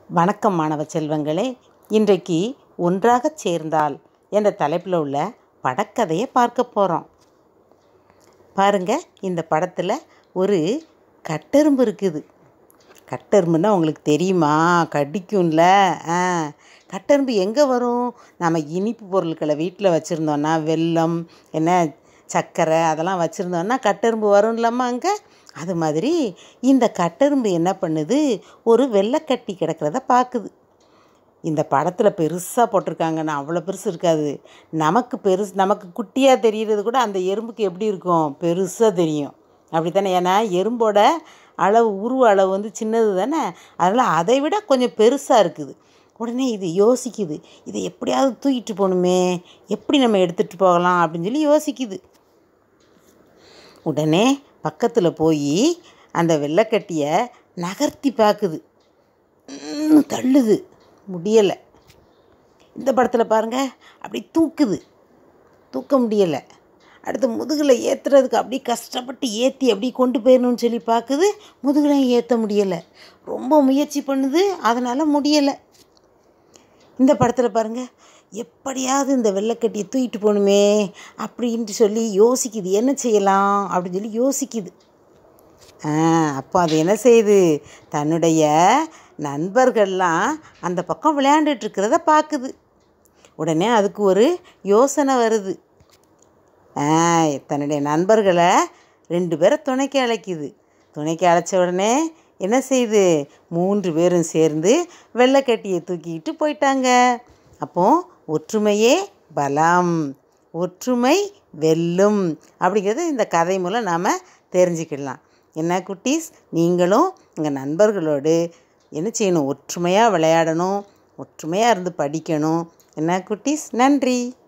வணக்கம் மாணவ செல்வங்களே இன்றைக்கு ஒன்றாகச் சேர்ந்தால் என்ற தலைப்பில் உள்ள படக்கதையை பார்க்க போகிறோம் பாருங்க இந்த படத்தில் ஒரு கட்டெரும்பு இருக்குது கட்டெரும்புன்னா உங்களுக்கு தெரியுமா கடிக்கும்ல ஆ கட்டெரும்பு எங்கே வரும் நம்ம இனிப்பு பொருட்களை வீட்டில் வச்சுருந்தோன்னா வெல்லம் என்ன சர்க்கரை அதெல்லாம் வச்சுருந்தோன்னா கட்டெரும்பு வரும்லம்மா அங்கே அது மாதிரி இந்த கட்டெரும்பு என்ன பண்ணுது ஒரு வெள்ளைக்கட்டி கிடக்கிறத பார்க்குது இந்த படத்தில் பெருசாக போட்டிருக்காங்கன்னா அவ்வளோ பெருசு இருக்காது நமக்கு பெருசு நமக்கு குட்டியாக தெரிகிறது கூட அந்த எறும்புக்கு எப்படி இருக்கும் பெருசாக தெரியும் அப்படி தானே ஏன்னா எறும்போட அளவு உருவ அளவு வந்து சின்னது தானே அதனால் அதை விட கொஞ்சம் பெருசாக இருக்குது உடனே இது யோசிக்குது இதை எப்படியாவது தூக்கிட்டு போகணுமே எப்படி நம்ம எடுத்துகிட்டு போகலாம் அப்படின்னு சொல்லி யோசிக்குது உடனே பக்கத்தில் போய் அந்த வெள்ளைக்கட்டியை நகர்த்தி பார்க்குது ம், தள்ளுது முடியலை இந்த படத்தில் பாருங்கள் அப்படி தூக்குது தூக்க முடியலை அடுத்து முதுகில் ஏற்றுறதுக்கு அப்படி கஷ்டப்பட்டு ஏற்றி அப்படி கொண்டு போயிடணும்னு சொல்லி பார்க்குது முதுகிலையும் ஏற்ற முடியலை ரொம்ப முயற்சி பண்ணுது அதனால் முடியலை இந்த படத்தில் பாருங்கள் எப்படியாவது இந்த வெள்ளைக்கட்டியை தூக்கிட்டு போகணுமே அப்படின்ட்டு சொல்லி யோசிக்குது என்ன செய்யலாம் அப்படின்னு சொல்லி யோசிக்குது ஆ அப்போ அது என்ன செய்யுது தன்னுடைய நண்பர்கள்லாம் அந்த பக்கம் விளையாண்டுட்டு இருக்கிறத பார்க்குது உடனே அதுக்கு ஒரு யோசனை வருது ஆ தன்னுடைய நண்பர்களை ரெண்டு பேரை துணைக்கு அழைக்குது துணைக்கு அழைச்ச உடனே என்ன செய்யுது மூன்று பேரும் சேர்ந்து வெள்ளைக்கட்டியை தூக்கிக்கிட்டு போயிட்டாங்க அப்போ ஒற்றுமையே பலம் ஒற்றுமை வெல்லும் அப்படிங்கிறது இந்த கதை மூலம் நாம் தெரிஞ்சுக்கிடலாம் என்ன குட்டீஸ் நீங்களும் உங்கள் நண்பர்களோடு என்ன செய்யணும் ஒற்றுமையாக விளையாடணும் ஒற்றுமையாக இருந்து படிக்கணும் என்ன குட்டீஸ் நன்றி